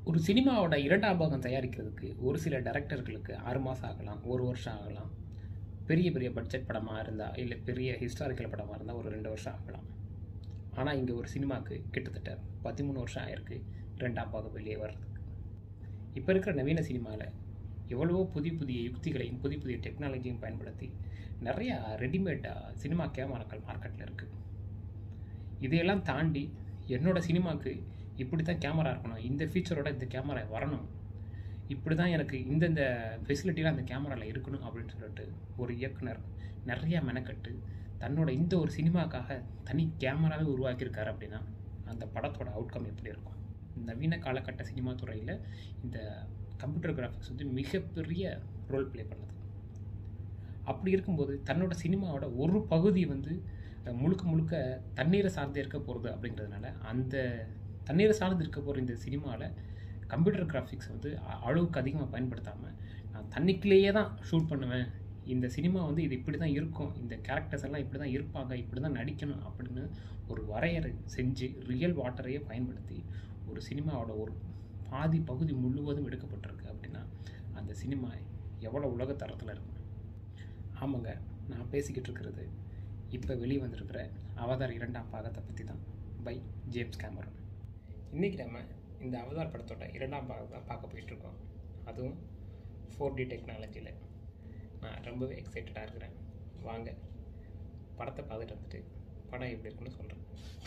ஒரு சினிமாவோட இரண்டாம் பாகம் தயாரிக்கிறதுக்கு ஒரு சில டைரக்டர்களுக்கு ஆறு மாதம் ஆகலாம் ஒரு வருஷம் ஆகலாம் பெரிய பெரிய பட்ஜெட் படமாக இருந்தால் இல்லை பெரிய ஹிஸ்டாரிக்கல் படமாக இருந்தால் ஒரு ரெண்டு வருஷம் ஆகலாம் ஆனால் இங்கே ஒரு சினிமாவுக்கு கிட்டத்தட்ட பதிமூணு வருஷம் ஆயிருக்கு ரெண்டாம் பாகம் வெளியே வர்றதுக்கு இப்போ இருக்கிற நவீன சினிமாவில் எவ்வளவோ புதிய புதிய யுக்திகளையும் புதிய புதிய டெக்னாலஜியும் பயன்படுத்தி நிறையா ரெடிமேடாக சினிமா கேமராக்கள் மார்க்கெட்டில் இருக்குது இதையெல்லாம் தாண்டி என்னோட சினிமாவுக்கு இப்படி தான் கேமரா இருக்கணும் இந்த ஃபீச்சரோட இந்த கேமரா வரணும் இப்படி தான் எனக்கு இந்தந்த ஃபெசிலிட்டிலாம் அந்த கேமராவில் இருக்கணும் அப்படின்னு சொல்லிட்டு ஒரு இயக்குனர் நிறையா மெனக்கட்டு தன்னோட இந்த ஒரு சினிமாக்காக தனி கேமராவே உருவாக்கியிருக்காரு அப்படின்னா அந்த படத்தோட அவுட்கம் எப்படி இருக்கும் நவீன காலகட்ட சினிமா துறையில் இந்த கம்ப்யூட்டர் கிராஃபிக்ஸ் வந்து மிகப்பெரிய ரோல் ப்ளே பண்ணுது அப்படி இருக்கும்போது தன்னோட சினிமாவோட ஒரு பகுதி வந்து அஹ், முழுக்க முழுக்க தண்ணீரை சார்ந்தே இருக்க போகிறது அப்படிங்கிறதுனால அந்த தண்ணீரை சார்ந்து இருக்க போகிற இந்த சினிமாவில் கம்ப்யூட்டர் கிராஃபிக்ஸ் வந்து அ- அளவுக்கு அதிகமாக பயன்படுத்தாமல் நான் தண்ணிக்குள்ளேயே தான் ஷூட் பண்ணுவேன் இந்த சினிமா வந்து இது இப்படி தான் இருக்கும் இந்த கேரக்டர்ஸ் எல்லாம் இப்படி தான் இருப்பாங்க இப்படி தான் நடிக்கணும் அப்படின்னு ஒரு வரையறை செஞ்சு ரியல் வாட்டரையே பயன்படுத்தி ஒரு சினிமாவோட ஒரு பாதி பகுதி முழுவதும் எடுக்கப்பட்டிருக்கு அப்படின்னா அந்த சினிமா எவ்வளோ உலக தரத்தில் இருக்கும் ஆமாங்க நான் பேசிக்கிட்டு இருக்கிறது இப்போ வெளியே வந்திருக்கிற அவதார் இரண்டாம் பாகத்தை பற்றி தான் பை ஜேம்ஸ் கேமரன் இன்றைக்கி நம்ம இந்த அவதார் படத்தோட இரண்டாம் பாகம் தான் பார்க்க போயிட்டுருக்கோம் அதுவும் ஃபோர் டி டெக்னாலஜியில் நான் ரொம்பவே எக்ஸைட்டடாக இருக்கிறேன் வாங்க படத்தை பார்த்துட்டு வந்துட்டு படம் எப்படி இருக்குன்னு சொல்கிறேன்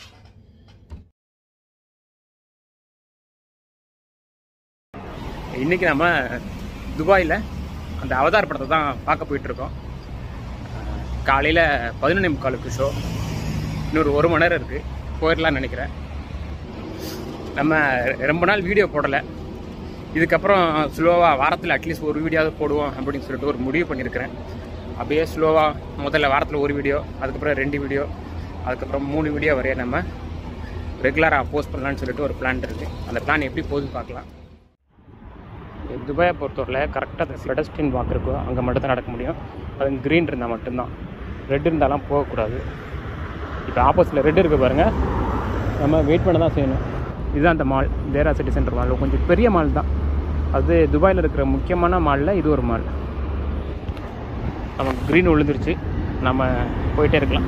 இன்றைக்கி நம்ம துபாயில் அந்த அவதார் படத்தை தான் பார்க்க போயிட்டுருக்கோம் காலையில் பதினொன்னே முக்காலுக்கு ஷோ இன்னொரு ஒரு மணி நேரம் இருக்குது போயிடலாம்னு நினைக்கிறேன் நம்ம ரொம்ப நாள் வீடியோ போடலை இதுக்கப்புறம் ஸ்லோவாக வாரத்தில் அட்லீஸ்ட் ஒரு வீடியோவது போடுவோம் அப்படின்னு சொல்லிட்டு ஒரு முடிவு பண்ணியிருக்கிறேன் அப்படியே ஸ்லோவாக முதல்ல வாரத்தில் ஒரு வீடியோ அதுக்கப்புறம் ரெண்டு வீடியோ அதுக்கப்புறம் மூணு வீடியோ வரைய நம்ம ரெகுலராக போஸ்ட் பண்ணலான்னு சொல்லிட்டு ஒரு பிளான் இருக்குது அந்த பிளான் எப்படி போகுதுன்னு பார்க்கலாம் துபாயை பொறுத்தவரையில் கரெக்டாக அந்த பெடஸ்டின் வாக் இருக்கும் அங்கே மட்டும் தான் நடக்க முடியும் அது க்ரீன் இருந்தால் மட்டும்தான் ரெட் இருந்தாலாம் போகக்கூடாது இப்போ ஆப்போசிட்டில் ரெட் இருக்குது பாருங்கள் நம்ம வெயிட் பண்ண தான் செய்யணும் இதுதான் அந்த mall Deira City Centre mall கொஞ்சம் பெரிய மால் தான் அது துபாயில் இருக்கிற முக்கியமான மாலில் இது ஒரு மால் நம்ம க்ரீன் விழுந்துருச்சு நம்ம போயிட்டே இருக்கலாம்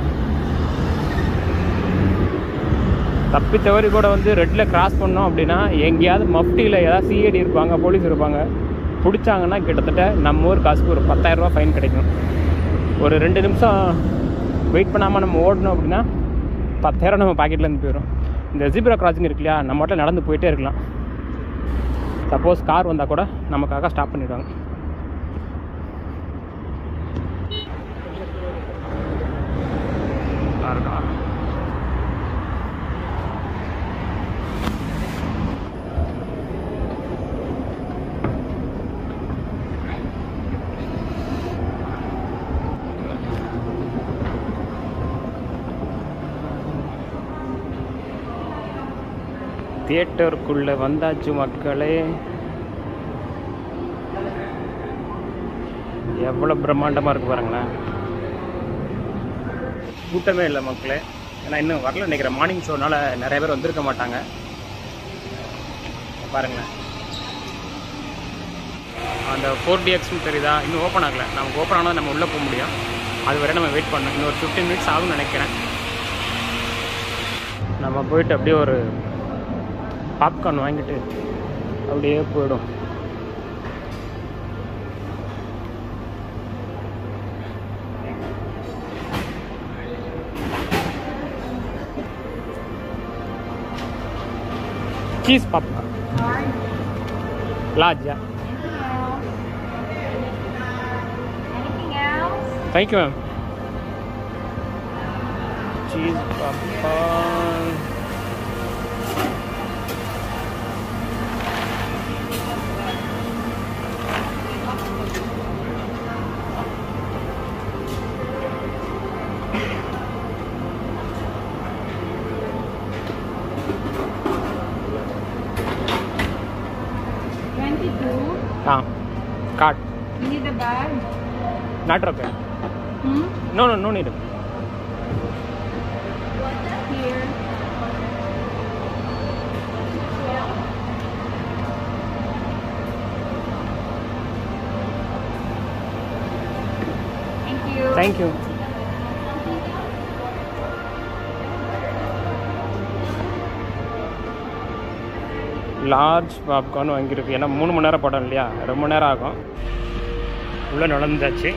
தப்பி தவறி கூட வந்து ரெட்டில் கிராஸ் பண்ணோம் அப்படின்னா எங்கேயாவது மஃப்டியில் ஏதாவது சிஐடி இருப்பாங்க போலீஸ் இருப்பாங்க பிடிச்சாங்கன்னா கிட்டத்தட்ட நம்ம ஊர் காசுக்கு ஒரு 10000 ரூபாய் ஃபைன் கிடைக்கும் ஒரு ரெண்டு நிமிஷம் வெயிட் பண்ணாமல் நம்ம ஓடணும் அப்படின்னா பத்தாயிரம் நம்ம பாக்கெட்லேருந்து போயிடும் இந்த ஜீப்ரா கிராசிங் இருக்கு இல்லையா நம்ம மட்டும் நடந்து போயிட்டே இருக்கலாம் சப்போஸ் கார் வந்தால் கூட நமக்காக ஸ்டாப் பண்ணிடுவாங்க நல்லா இருக்கா தியேட்டருக்குள்ளே வந்தாச்சு மக்களே எவ்வளோ பிரம்மாண்டமாக இருக்கு பாருங்களேன் கூட்டமே இல்லை மக்களே ஏன்னா இன்னும் வரல நினைக்கிறேன் மார்னிங் ஷோனால நிறைய பேர் வந்திருக்க மாட்டாங்க பாருங்களேன் அந்த ஃபோர் டிஎக்ஸ்னு தெரியுதா இன்னும் ஓப்பன் ஆகலை நமக்கு ஓப்பன் ஆனால் நம்ம உள்ளே போக முடியும் அது வரை நம்ம வெயிட் பண்ணணும் இன்னும் ஒரு ஃபிஃப்டீன் மினிட்ஸ் ஆகும்னு நினைக்கிறேன் நம்ம போயிட்டு அப்படியே ஒரு பாப்கார்ன் வாங்கிட்டு அப்படியே போயிடும் சீஸ் பாப்கார்ன் லார்ஜா Anything else? Thank you ma'am cheese popcorn Twenty-two. Ah card You need a bag? Not okay Hmm? No no no need Here. Thank you large popcorn வாங்கியிருக்கு ஏன்னா மூணு மணி நேரம் படம் இல்லையா ரொம்ப நேரம் ஆகும் உள்ளே நுழைஞ்சாச்சு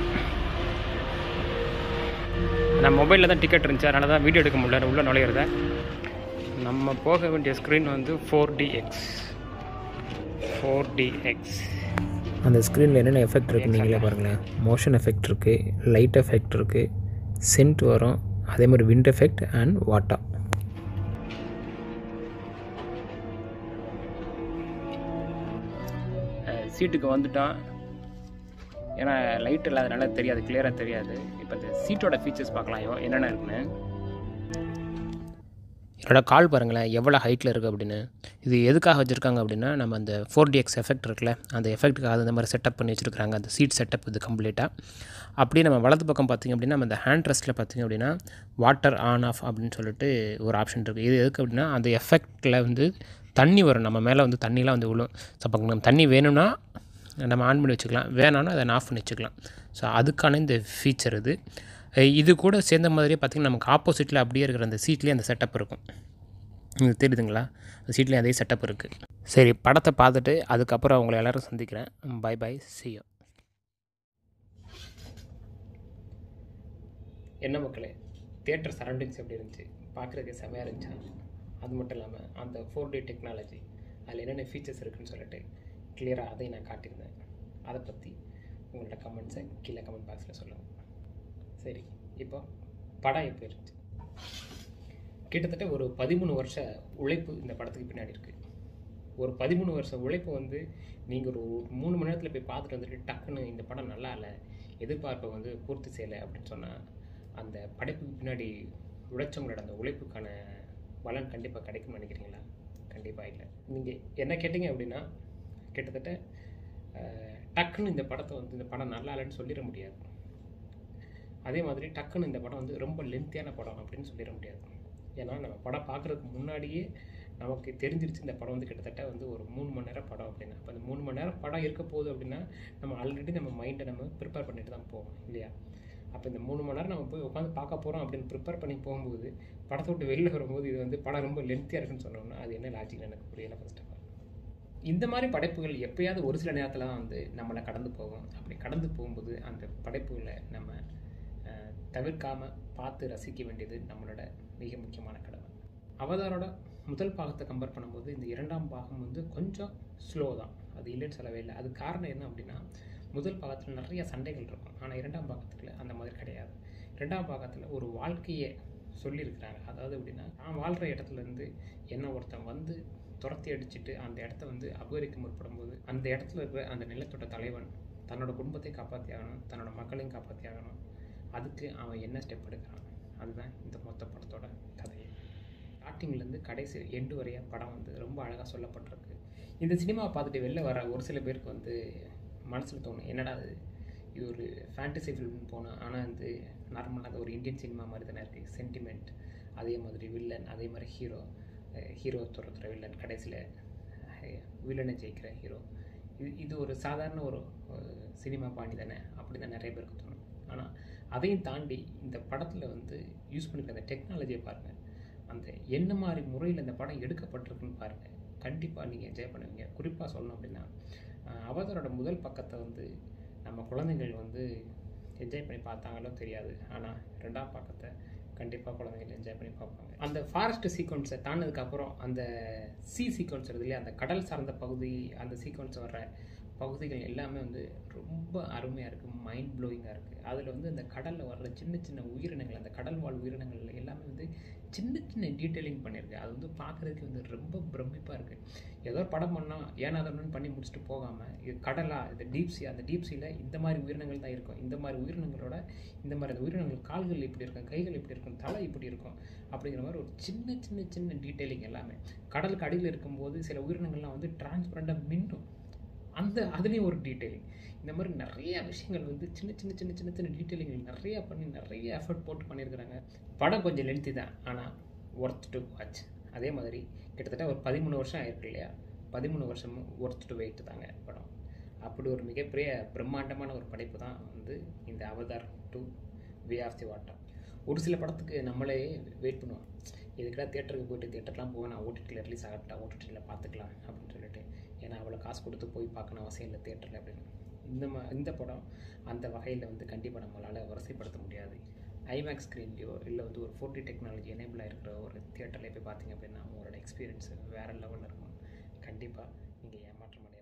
நான் மொபைலில் தான் டிக்கெட் இருந்துச்சு அதனால தான் வீடியோ எடுக்க முடியல உள்ளே நுழையிறத நம்ம போக வேண்டிய ஸ்க்ரீன் வந்து four D X four D X அந்த ஸ்க்ரீனில் என்னென்ன எஃபெக்ட் இருக்குது நீங்களே பாருங்களேன் மோஷன் எஃபெக்ட் இருக்குது லைட் எஃபெக்ட் இருக்குது சென்ட் வரும் அதே மாதிரி விண்ட் எஃபெக்ட் அண்ட் வாட்டா சீட்டுக்கு வந்துட்டோம் ஏன்னா லைட் இல்லாதனால தெரியாது கிளியராக தெரியாது இப்போ இந்த சீட்டோட ஃபீச்சர்ஸ் பார்க்கலாம் எவ்வளோ- என்னென்ன இருக்குன்னு என்னோட கால் பாருங்களேன் எவ்வளோ ஹைட்டில் இருக்குது அப்படின்னு இது எதுக்காக வச்சுருக்காங்க அப்படின்னா நம்ம அந்த ஃபோர் டிஎக்ஸ் எஃபெக்ட் இருக்குல்ல அந்த எஃபெக்ட்டுக்காக இந்த மாதிரி செட்டப் பண்ணி வச்சுருக்காங்க அந்த சீட் செட்டப் இது கம்ப்ளீட்டாக அப்படியே நம்ம வலது பக்கம் பார்த்திங்க அப்படின்னா நம்ம அந்த ஹேண்ட் ரெஸ்ட்டில் பார்த்திங்க அப்படின்னா வாட்டர் ஆன் ஆஃப் அப்படின்னு சொல்லிட்டு ஒரு ஆப்ஷன் இருக்குது இது எதுக்கு அப்படின்னா அந்த எஃபெக்டில் வந்து தண்ணி வரும் நம்ம மேலே வந்து தண்ணிலாம் வந்து விழும் ஸோ அப்போ நம்ம தண்ணி வேணும்னா நம்ம ஆன் பண்ணி வச்சுக்கலாம் வேணாம்னா அதை ஆஃப் பண்ணி வச்சுக்கலாம் ஸோ அதுக்கான இந்த ஃபீச்சர் இது அஹ் இது கூட சேர்ந்த மாதிரியே பார்த்திங்கன்னா நமக்கு ஆப்போசிட்டில் அப்படியே இருக்கிற அந்த சீட்லேயே அந்த செட்டப் இருக்கும் இது தெரியுதுங்களா அந்த சீட்லேயும் அதே செட்டப் இருக்குது சரி படத்தை பார்த்துட்டு அதுக்கப்புறம் அவங்கள எல்லாரும் சந்திக்கிறேன் பை பை சியோ என்ன மக்களே தியேட்டர் சரௌண்டிங்ஸ் எப்படி இருந்துச்சு பார்க்குறதுக்கு செமையாக இருந்துச்சா அது மட்டும் இல்லாமல் அந்த ஃபோர் டி டெக்னாலஜி அதில் என்னென்ன ஃபீச்சர்ஸ் இருக்குன்னு சொல்லிட்டு கிளியராக அதையும் நான் காட்டியிருந்தேன் அதை பற்றி உங்களோட கமெண்ட்ஸை கீழே கமெண்ட் பாக்ஸில் சொல்லுங்கள் சரி இப்போ படம் எப்படி இருந்துச்சு கிட்டத்தட்ட ஒரு பதிமூணு வருஷ உழைப்பு இந்த படத்துக்கு பின்னாடி இருக்குது ஒரு பதிமூணு வருஷம் உழைப்பு வந்து நீங்கள் ஒரு மூணு மணி நேரத்தில் போய் பார்த்துட்டு வந்துட்டு டக்குன்னு இந்த படம் நல்லா இல்லை எதிர்பார்ப்பை வந்து பூர்த்தி செய்யலை அப்படின்னு சொன்னால் அந்த படைப்புக்கு பின்னாடி உழைச்சவங்களோட அந்த உழைப்புக்கான பலன் கண்டிப்பாக கிடைக்கும்னு நினைக்கிறீங்களா கண்டிப்பாக இல்லை நீங்கள் என்ன கேட்டிங்க அப்படின்னா கிட்டத்தட்ட அஹ், டக்குன்னு இந்த படத்தை வந்து இந்த படம் நல்லா இல்லைன்னு சொல்லிட முடியாது அதே மாதிரி டக்குன்னு இந்த படம் வந்து ரொம்ப லென்த்தியான படம் அப்படின்னு சொல்லிட முடியாது ஏன்னா நம்ம படம் பார்க்குறதுக்கு முன்னாடியே நமக்கு தெரிஞ்சிருச்சு இந்த படம் வந்து கிட்டத்தட்ட வந்து ஒரு மூணு மணி நேரம் படம் அப்படின்னா அப்போ அந்த மூணு மணி நேரம் படம் இருக்க போகுது அப்படின்னா நம்ம ஆல்ரெடி நம்ம மைண்டை நம்ம ப்ரிப்பேர் பண்ணிட்டு தான் போவோம் இல்லையா அப்போ இந்த மூணு மணி நேரம் நம்ம போய் உட்காந்து பார்க்க போகிறோம் அப்படின்னு ப்ரிப்பேர் பண்ணி போகும்போது படத்தை விட்டு வெளில வரும்போது இது வந்து படம் ரொம்ப லென்த்தியாக இருக்குன்னு சொன்னோம்னா அது என்ன லாஜிக் எனக்கு புரியல ஃபர்ஸ்ட் ஆஃப் ஆல் இந்த மாதிரி படைப்புகள் எப்பயாவது ஒரு சில நேரத்தில் தான் வந்து நம்மளை கடந்து போகும் அப்படி கடந்து போகும்போது அந்த படைப்புகளை நம்ம அஹ், தவிர்க்காம பார்த்து ரசிக்க வேண்டியது நம்மளோட மிக முக்கியமான கடமை அவதாரோட முதல் பாகத்தை கம்பேர் பண்ணும்போது இந்த இரண்டாம் பாகம் வந்து கொஞ்சம் ஸ்லோ தான் அது இல்லைன்னு சொல்லவே இல்லை அது காரணம் என்ன அப்படின்னா முதல் பாகத்தில் நிறைய சண்டைகள் இருக்கும் ஆனால் இரண்டாம் பாகத்தில் அந்த மாதிரி கிடையாது இரண்டாம் பாகத்தில் ஒரு வாழ்க்கையை சொல்லியிருக்கிறாங்க அதாவது எப்படின்னா நான் வாழ்கிற இடத்துல இருந்து என்ன ஒருத்தன் வந்து துரத்தி அடிச்சுட்டு அந்த இடத்த வந்து அபகரிக்க முற்படும் போது அந்த இடத்துல இருக்கிற அந்த நிலத்தோட தலைவன் தன்னோட குடும்பத்தை காப்பாற்றி ஆகணும் தன்னோட மக்களையும் காப்பாற்றி ஆகணும் அதுக்கு அவன் என்ன ஸ்டெப் எடுக்கிறான் அதுதான் இந்த மொத்த படத்தோட கதையை ஸ்டார்டிங்லேருந்து கடைசி எண்டு வரைய படம் வந்து ரொம்ப அழகாக சொல்லப்பட்டிருக்கு இந்த சினிமாவை பார்த்துட்டு வெளில வர ஒரு சில பேருக்கு வந்து மனசில் தோணும் என்னடா இது இது ஒரு ஃபேண்டசி ஃபிலிம்னு போனால் ஆனால் வந்து நார்மலாக ஒரு இந்தியன் சினிமா மாதிரி தானே இருக்குது சென்டிமெண்ட் அதே மாதிரி வில்லன் அதே மாதிரி ஹீரோ ஹீரோ துரத்துற வில்லன் கடைசியில் வில்லனை ஜெயிக்கிற ஹீரோ இது இது ஒரு சாதாரண ஒரு அஹ், சினிமா பாணி தானே அப்படி தான் நிறைய பேருக்கு தோணும் ஆனால் அதையும் தாண்டி இந்த படத்தில் வந்து யூஸ் பண்ணிக்கிற அந்த டெக்னாலஜியை பாருங்கள் அந்த என்ன மாதிரி முறையில் இந்த படம் எடுக்கப்பட்டிருக்குன்னு பாருங்கள் கண்டிப்பாக நீங்கள் என்ஜாய் பண்ணுவீங்க குறிப்பாக சொல்லணும் அப்படின்னா அஹ், அவதாரோட முதல் பக்கத்தை வந்து நம்ம குழந்தைகள் வந்து என்ஜாய் பண்ணி பார்த்தாங்களோ தெரியாது ஆனால் ரெண்டாம் பக்கத்தை கண்டிப்பாக குழந்தைகள் என்ஜாய் பண்ணி பார்ப்பாங்க அந்த ஃபாரஸ்ட் சீக்வன்ஸை தாண்டதுக்கப்புறம் அந்த சி சீக்வன்ஸ் வருது இல்லையா அந்த கடல் சார்ந்த பகுதி அந்த சீக்வன்ஸ் வர்ற பகுதிகள் எல்லாமே வந்து ரொம்ப அருமையாக இருக்குது மைண்ட் ப்ளோயிங்காக இருக்குது அதில் வந்து அந்த கடலில் வர்ற சின்ன சின்ன உயிரினங்கள் அந்த கடல் வாழ் உயிரினங்கள் எல்லாமே வந்து சின்ன சின்ன டீட்டெயிலிங் பண்ணியிருக்கு அது வந்து பார்க்குறதுக்கு வந்து ரொம்ப பிரமிப்பாக இருக்குது ஏதோ ஒரு படம் பண்ணால் ஏனாதன்னு பண்ணி முடிச்சுட்டு போகாமல் இது கடலா இது டீப்சி அந்த டீப்சியில் இந்த மாதிரி உயிரினங்கள் தான் இருக்கும் இந்த மாதிரி உயிரினங்களோட இந்த மாதிரி அந்த உயிரினங்கள் கால்கள் இப்படி இருக்கும் கைகள் இப்படி இருக்கும் தலை இப்படி இருக்கும் அப்படிங்கிற மாதிரி ஒரு சின்ன சின்ன சின்ன டீட்டெயிலிங் எல்லாமே கடலுக்கு அடியில் இருக்கும்போது சில உயிரினங்கள்லாம் வந்து டிரான்ஸ்பரண்டாக மின்னும் அந்த அதுலேயும் ஒரு டீட்டெயிலிங் இந்த மாதிரி நிறைய விஷயங்கள் வந்து சின்ன சின்ன சின்ன சின்ன சின்ன டீட்டெயிலிங் நிறைய பண்ணி நிறைய எஃபர்ட் போட்டு பண்ணியிருக்கிறாங்க படம் கொஞ்சம் லென்த்தி தான் ஆனால் ஒர்த் டு வாட்ச் அதே மாதிரி கிட்டத்தட்ட ஒரு பதிமூணு வருஷம் ஆயிருக்கு இல்லையா பதிமூணு வருஷமும் ஒர்த் டு வெயிட் தாங்க படம் அப்படி ஒரு மிகப்பெரிய பிரம்மாண்டமான ஒரு படைப்பு தான் வந்து இந்த Avatar two way of the water ஒரு சில படத்துக்கு நம்மளே வெயிட் பண்ணுவோம் இதுக்கடா தேட்டருக்கு போயிட்டு தேட்டர்லாம் போவேன் நான் ஓடிடியில் ரிலீஸ் ஆகட்டா ஓடிடியில் பார்த்துக்கலாம் அப்படின்னு சொல்லிட்டு ஏன்னா அவ்வளோ காசு கொடுத்து போய் பார்க்கணும் அவசியம் இல்லை தேட்டரில் அப்படின்னு இந்த மா இந்த படம் அந்த வகையில் வந்து கண்டிப்பாக நம்மளால் வரிசைப்படுத்த முடியாது ஐமேக்ஸ் ஸ்க்ரீன்லையோ இல்லை வந்து ஒரு ஃபோர்டி டெக்னாலஜி எனேபிளாக இருக்கிற ஒரு தியேட்டரில் போய் பார்த்தீங்க அப்படின்னா உங்களோட எக்ஸ்பீரியன்ஸ் வேறு லெவலில் இருக்கும் கண்டிப்பாக நீங்கள் ஏமாற்றம் அடையாது